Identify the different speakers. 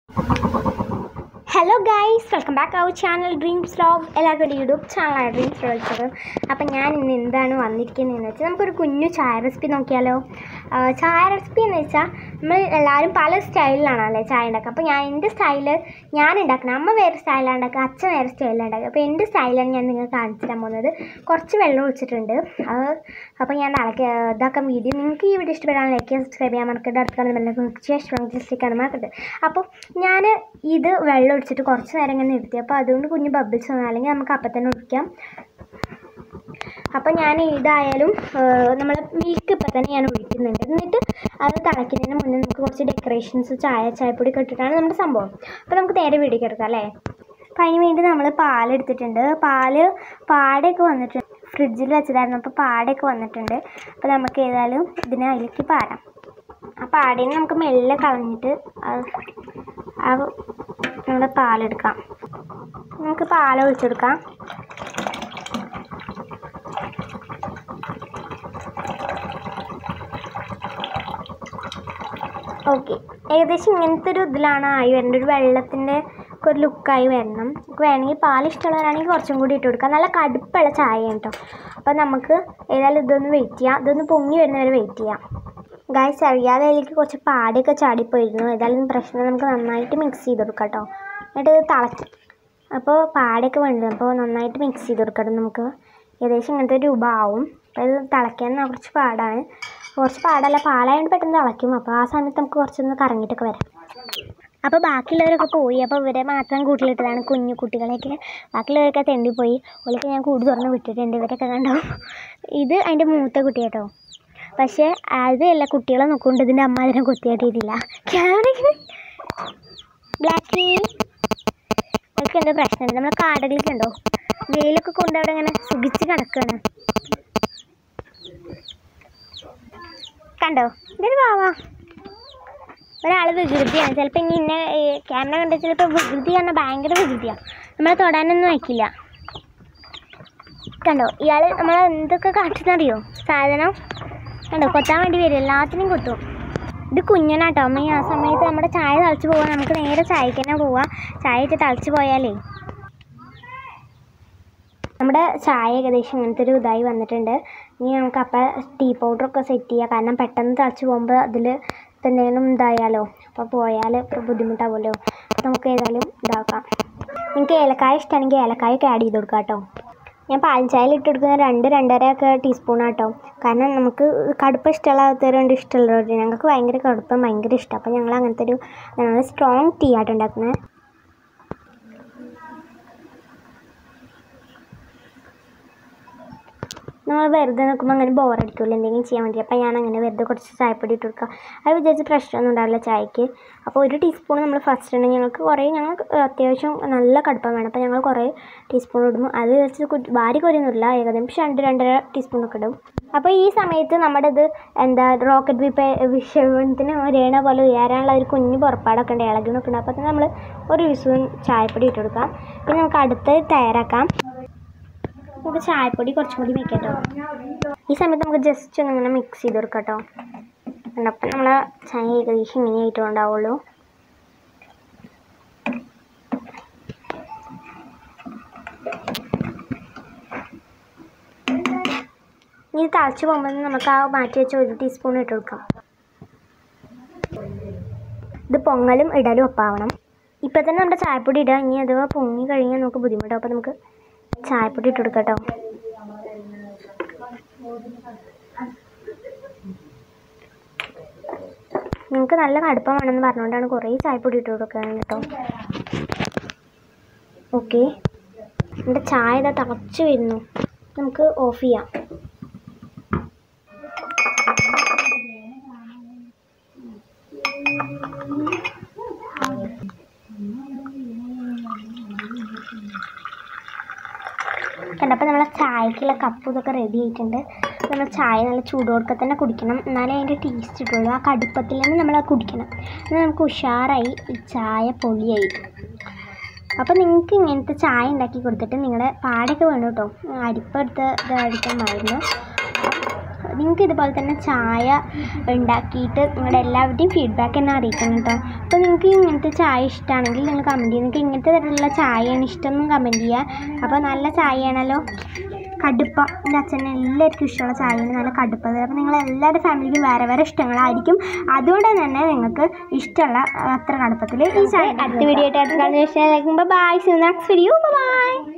Speaker 1: hello guys welcome back our channel dreams vlog എല്ലാവർക്കും ഒരു YouTube ചാനലാണ് ഡ്രീംസ് വ്ലോഗ്സ് അപ്പം ഞാൻ ഇന്ന് എന്താണ് വന്നിരിക്കുന്നതെന്ന് വെച്ചാൽ നമുക്കൊരു കുഞ്ഞു ചായ റെസിപ്പി നോക്കിയാലോ ആ, ചായ റെസിപ്പി എന്ന് വെച്ചാൽ നമ്മൾ എല്ലാവരും പല സ്റ്റൈലിലാണല്ലേ ചായ ഉണ്ടാക്കുക അപ്പോൾ ഞാൻ എൻ്റെ സ്റ്റൈല് ഞാൻ ഉണ്ടാക്കണം അമ്മ വേറെ സ്റ്റൈലാണ് ഉണ്ടാക്കുക അച്ഛൻ വേറെ സ്റ്റൈലാണ് ഉണ്ടാക്കുക അപ്പോൾ എൻ്റെ സ്റ്റൈലാണ് ഞാൻ നിങ്ങൾക്ക് കാണിച്ചു തരാൻ പോകുന്നത് കുറച്ച് വെള്ളം ഒഴിച്ചിട്ടുണ്ട് അത് അപ്പോൾ ഞാൻ ഇളക്കി ഇതാക്കാൻ വീഡിയോ നിങ്ങൾക്ക് ഈ വീഡിയോ ഇഷ്ടപ്പെടാൻ ലൈക്ക് ചെയ്യാൻ സബ്സ്ക്രൈബ് ചെയ്യാൻ മറക്കരുത് അടുത്ത കാണുന്ന ബെല്ലൈക്കൺ ശേഷം ജസ്റ്റ് മറക്കരുത് അപ്പോൾ ഞാൻ ഇത് വെള്ളം ഒഴിച്ചിട്ട് കുറച്ച് നേരം ഇങ്ങനെ നിർത്തി അപ്പോൾ അതുകൊണ്ട് കുഞ്ഞ് ബബിൾസ് വന്നു അല്ലെങ്കിൽ നമുക്ക് അപ്പം തന്നെ ഒഴിക്കാം അപ്പോൾ ഞാൻ ഇതായാലും നമ്മൾ മിൽക്ക് ഇപ്പം തന്നെ ഞാൻ ഒഴിക്കുന്നുണ്ട് എന്നിട്ട് അത് തിളയ്ക്കുന്നതിന് മുന്നേ നമുക്ക് കുറച്ച് ഡെക്കറേഷൻസ് ചായ ചായപ്പൊടി ഒക്കെ ഇട്ടിട്ടാണ് നമ്മുടെ സംഭവം അപ്പോൾ നമുക്ക് നേരെ വീടിക്ക് എടുക്കാം അല്ലേ അപ്പോൾ അതിന് വേണ്ടി നമ്മൾ പാലെടുത്തിട്ടുണ്ട് പാല് പാടയൊക്കെ വന്നിട്ടുണ്ട് ഫ്രിഡ്ജിൽ വെച്ചതായിരുന്നു അപ്പോൾ പാടയൊക്കെ വന്നിട്ടുണ്ട് അപ്പോൾ നമുക്ക് ഏതായാലും ഇതിനെ അതിലേക്ക് പാരാം ആ പാടേനെ നമുക്ക് മെല്ലെ കളഞ്ഞിട്ട് അത് ആ നമ്മുടെ പാലെടുക്കാം നമുക്ക് പാൽ ഒഴിച്ചെടുക്കാം ഓക്കെ ഏകദേശം ഇങ്ങനത്തെ ഒരു ഇതിലാണ് ആയി വരേണ്ടത് ഒരു വെള്ളത്തിൻ്റെ ഒക്കെ ഒരു ലുക്കായി വരണം നമുക്ക് വേണമെങ്കിൽ പാൽ ഇഷ്ടമുള്ളവരാണെങ്കിൽ കുറച്ചും കൂടി ഇട്ട് കൊടുക്കാം നല്ല കടുപ്പുള്ള ചായ കേട്ടോ അപ്പോൾ നമുക്ക് ഏതായാലും ഇതൊന്ന് വെയിറ്റ് ചെയ്യാം ഇതൊന്ന് പൊങ്ങി വരുന്നവരെ വെയിറ്റ് ചെയ്യാം ഗായ്സ് അറിയാതെ അതിലേക്ക് കുറച്ച് പാടിയൊക്കെ ചാടിപ്പോയിരുന്നു ഏതായാലും പ്രശ്നം നമുക്ക് നന്നായിട്ട് മിക്സ് ചെയ്ത് കൊടുക്കാം കേട്ടോ എന്നിട്ട് ഇത് തിളക്കി അപ്പോൾ പാടയൊക്കെ വേണ്ടത് അപ്പോൾ നന്നായിട്ട് മിക്സ് ചെയ്ത് കൊടുക്കണം നമുക്ക് ഏകദേശം ഇങ്ങനത്തെ ഒരു രൂപമാവും അപ്പോൾ ഇത് തിളയ്ക്കാൻ കുറച്ച് പാടാണ് കുറച്ച് പാടല്ല പാലായതുകൊണ്ട് പെട്ടെന്ന് തിളയ്ക്കും അപ്പോൾ ആ സമയത്ത് നമുക്ക് കുറച്ചൊന്ന് കറങ്ങിയിട്ടൊക്കെ വരാം അപ്പോൾ ബാക്കിയുള്ളവരൊക്കെ പോയി അപ്പോൾ ഇവരെ മാത്രം കൂട്ടിലിട്ടതാണ് കുഞ്ഞു കുട്ടികളെയൊക്കെ ബാക്കിയുള്ളവരൊക്കെ തെണ്ടിപ്പോയി ഓലൊക്കെ ഞാൻ കൂട് തുറന്ന് വിട്ടിട്ടുണ്ട് ഇവരൊക്കെ കണ്ടോ ഇത് അതിൻ്റെ മൂത്ത കുട്ടി കേട്ടോ പക്ഷേ അതല്ല കുട്ടികളെ നോക്കൊണ്ട് ഇതിൻ്റെ അമ്മ അതിനെ കൊത്തിയാട്ടിയിട്ടില്ല ക്യാമറ ബ്ലാക്കി അതൊക്കെ എന്താ പ്രശ്നം നമ്മളെ കാടകളിലേക്ക് ഉണ്ടോ വെയിലൊക്കെ കൊണ്ട് അവിടെ ഇങ്ങനെ സുഖിച്ച് കിടക്കുകയാണ് കണ്ടോ ഇതൊരു വാവാ ഒരാൾ വികൃതിയാണ് ചിലപ്പോൾ ഇനി ഇന്നെ ക്യാമറ കണ്ട ചിലപ്പോൾ വികൃതി പറഞ്ഞാൽ ഭയങ്കര വികൃതിയാണ് നമ്മളെ തൊടാനൊന്നും വയ്ക്കില്ല കണ്ടോ ഇയാൾ നമ്മൾ എന്തൊക്കെ കാട്ടുന്നറിയോ സാധനം കണ്ടോ കൊത്താൻ വേണ്ടി വരും എല്ലാത്തിനും കൊത്തും ഇത് കുഞ്ഞനാട്ടോ അമ്മ ഈ ആ സമയത്ത് നമ്മുടെ ചായ തിളച്ച് പോവാൻ നമുക്ക് നേരെ ചായക്ക് തന്നെ പോവാം ചായ ഇട്ട് തിളച്ച് പോയാലേ നമ്മുടെ ചായ ഏകദേശം ഇങ്ങനത്തെ ഒരു ഇതായി വന്നിട്ടുണ്ട് ഇനി നമുക്ക് അപ്പം ടീ പൗഡറൊക്കെ സെറ്റ് ചെയ്യാം കാരണം പെട്ടെന്ന് തിളച്ച് പോകുമ്പോൾ അതിൽ ഇപ്പം എന്തെങ്കിലും ഇതായാലോ അപ്പോൾ പോയാൽ ഇപ്പോൾ ബുദ്ധിമുട്ടാവുമല്ലോ അപ്പോൾ നമുക്ക് ഏതായാലും ഇതാക്കാം നിങ്ങൾക്ക് ഏലക്കായ ഇഷ്ടമാണെങ്കിൽ ഏലക്കായൊക്കെ ആഡ് ചെയ്ത് കൊടുക്കാം കേട്ടോ ഞാൻ പാൽ ചായയിൽ ഇട്ട് കൊടുക്കുന്ന രണ്ട് രണ്ടര ഒക്കെ ടീസ്പൂൺ ആട്ടോ കാരണം നമുക്ക് കടുപ്പം ഇഷ്ടമുള്ളവരുണ്ട് ഇഷ്ടമുള്ളവർ ഞങ്ങൾക്ക് ഭയങ്കര കടുപ്പം ഭയങ്കര ഇഷ്ടം അപ്പോൾ ഞങ്ങൾ അങ്ങനത്തെ ഒരു ഞങ്ങൾ സ്ട്രോങ് ടീ ആട്ടോ ഉണ്ടാക്കുന്നത് നമ്മൾ വെറുതെ നിൽക്കുമ്പോൾ അങ്ങനെ ബോറടിക്കുമല്ലോ എന്തെങ്കിലും ചെയ്യാൻ വേണ്ടി അപ്പോൾ ഞാൻ അങ്ങനെ വെറുതെ കുറച്ച് ചായപ്പൊടി ഇട്ട് കൊടുക്കുക അത് വിചാരിച്ച് പ്രശ്നമൊന്നും ഉണ്ടാവില്ല ചായക്ക് അപ്പോൾ ഒരു ടീസ്പൂൺ നമ്മൾ ഫസ്റ്റ് ഉണ്ട് ഞങ്ങൾക്ക് കുറേ ഞങ്ങൾ അത്യാവശ്യം നല്ല കടുപ്പം വേണം അപ്പോൾ ഞങ്ങൾ കുറേ ടീസ്പൂൺ ഇടും അത് വെച്ച് കു- വാരി കുറയൊന്നുമില്ല ഏകദേശം രണ്ട് രണ്ടര ടീസ്പൂണൊക്കെ ഇടും അപ്പോൾ ഈ സമയത്ത് നമ്മുടെ ഇത് എന്താ റോക്കറ്റ് വിപ്പ വിഷവത്തിന് രേണ പോലെ ഉയരാനുള്ള ഒരു കുഞ്ഞു പുറപ്പാടൊക്കെ ഉണ്ട് ഇളകിനൊക്കെ ഉണ്ട് അപ്പോൾ തന്നെ നമ്മൾ ഒരു വിസുവിൻ ചായപ്പൊടി ഇട്ട് കൊടുക്കാം പിന്നെ നമുക്ക് അടുത്ത് തയ്യാറാക്കാം നമുക്ക് ചായപ്പൊടി കുറച്ചും കൂടി വെക്കാം കേട്ടോ ഈ സമയത്ത് നമുക്ക് ജസ്റ്റ് ഒന്ന് ഇങ്ങനെ മിക്സ് ചെയ്ത് കൊടുക്കാം കേട്ടോ അപ്പം നമ്മളെ ചായ ഏകദേശം ഇങ്ങനെ ആയിട്ടുണ്ടാവുള്ളൂ ഇനി ഇത് തിളച്ച് പോകുമ്പോൾ നമുക്ക് ആ മാറ്റി വെച്ച ഒരു ടീസ്പൂൺ ഇട്ട് കൊടുക്കാം ഇത് പൊങ്ങലും ഇടലും ഒപ്പാവണം ഇപ്പം തന്നെ നമ്മുടെ ചായപ്പൊടി ഇടുക ഇനി അഥവാ പൊങ്ങി കഴിഞ്ഞാൽ നമുക്ക് ബുദ്ധിമുട്ടാവും അപ്പോൾ നമുക്ക് ചായപ്പൊടി ഇട്ട് കൊടുക്കാം കേട്ടോ നിങ്ങൾക്ക് നല്ല കടുപ്പം വേണമെന്ന് പറഞ്ഞുകൊണ്ടാണ് കുറേ ചായപ്പൊടി ഇട്ട് കൊടുക്കുന്നത് കേട്ടോ ഓക്കെ എൻ്റെ ചായ ഇതാ തിളച്ച് വരുന്നു നമുക്ക് ഓഫ് ചെയ്യാം കണ്ടപ്പോൾ നമ്മളെ ചായക്കുള്ള കപ്പ് ഇതൊക്കെ റെഡി ആയിട്ടുണ്ട് നമ്മൾ ചായ നല്ല ചൂടോടൊക്കെ തന്നെ കുടിക്കണം എന്നാലേ അതിൻ്റെ ടേസ്റ്റ് കിട്ടുള്ളൂ ആ കടുപ്പത്തിൽ തന്നെ നമ്മൾ അത് കുടിക്കണം എന്നാൽ നമുക്ക് ഉഷാറായി ഈ ചായ പൊളിയായി അപ്പോൾ നിങ്ങൾക്ക് ഇങ്ങനത്തെ ചായ ഉണ്ടാക്കി കൊടുത്തിട്ട് നിങ്ങളുടെ പാടൊക്കെ വേണം കേട്ടോ അരിപ്പെടുത്ത് ഇത് അടിക്കാൻ മറന്നു നിങ്ങൾക്ക് ഇതുപോലെ തന്നെ ചായ ഉണ്ടാക്കിയിട്ട് നിങ്ങളുടെ എല്ലാവരുടെയും ഫീഡ്ബാക്ക് എന്നെ അറിയിക്കണം കേട്ടോ അപ്പോൾ നിങ്ങൾക്ക് ഇങ്ങനത്തെ ചായ ഇഷ്ടമാണെങ്കിൽ നിങ്ങൾ കമൻറ്റ് ചെയ്യുക നിങ്ങൾക്ക് ഇങ്ങനത്തെ തരത്തിലുള്ള ചായയാണ് ഇഷ്ടമെന്നും കമൻറ്റ് ചെയ്യുക അപ്പോൾ നല്ല ചായയാണല്ലോ കടുപ്പ എൻ്റെ അച്ഛന് എല്ലാവർക്കും ഇഷ്ടമുള്ള ചായയാണ് നല്ല കടുപ്പ അപ്പോൾ നിങ്ങൾ എല്ലാവരുടെ ഫാമിലിക്കും വേറെ വേറെ ഇഷ്ടങ്ങളായിരിക്കും അതുകൊണ്ട് തന്നെ നിങ്ങൾക്ക് ഇഷ്ടമുള്ള അത്ര കടുപ്പത്തിൽ ഈ ചായ അടുത്ത വീഡിയോ ആയിട്ട് അടുത്ത കാണുന്ന bye see next video by